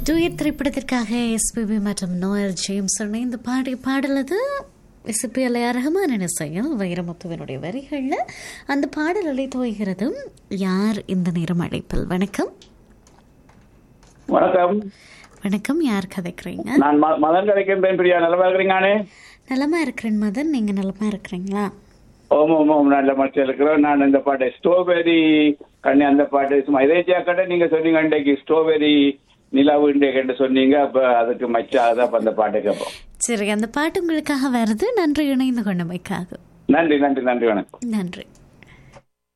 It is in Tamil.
டூயட் திரைப்படத்திற்காக எஸ்பிபி மற்றும் நோயல் ஜேம்ஸ் இணைந்து பாடிய பாடலது எஸ்பி அலையா ரஹ்மான் இசையில் வைரமுத்துவனுடைய வரிகளில் அந்த பாடல் அலை தோய்கிறது யார் இந்த நேரம் அழைப்பில் வணக்கம் வணக்கம் வணக்கம் யார் கதைக்கிறீங்க நான் ம- மதன் கிடைக்கின்றேன் பிரியா நல்லா இருக்கிறீங்கானே நலமா இருக்கிறேன் மதன் நீங்க நலமா இருக்கிறீங்களா ஓம் ஓம் ஓம் நல்ல மச்சம் இருக்கிறோம் நான் இந்த பாட்டு ஸ்ட்ராபெரி கண்ணி அந்த பாட்டு சும்மா இதேச்சியா கடை நீங்க சொன்னீங்க இன்றைக்கு ஸ்ட்ராபெரி நிலாவு இன்றைக்கு சொன்னீங்க அப்ப அதுக்கு மச்சா அதான் அப்ப அந்த பாட்டு கேட்போம் சரி அந்த பாட்டு உங்களுக்காக வருது நன்றி இணைந்து கொண்டமைக்காக நன்றி நன்றி நன்றி வணக்கம் நன்றி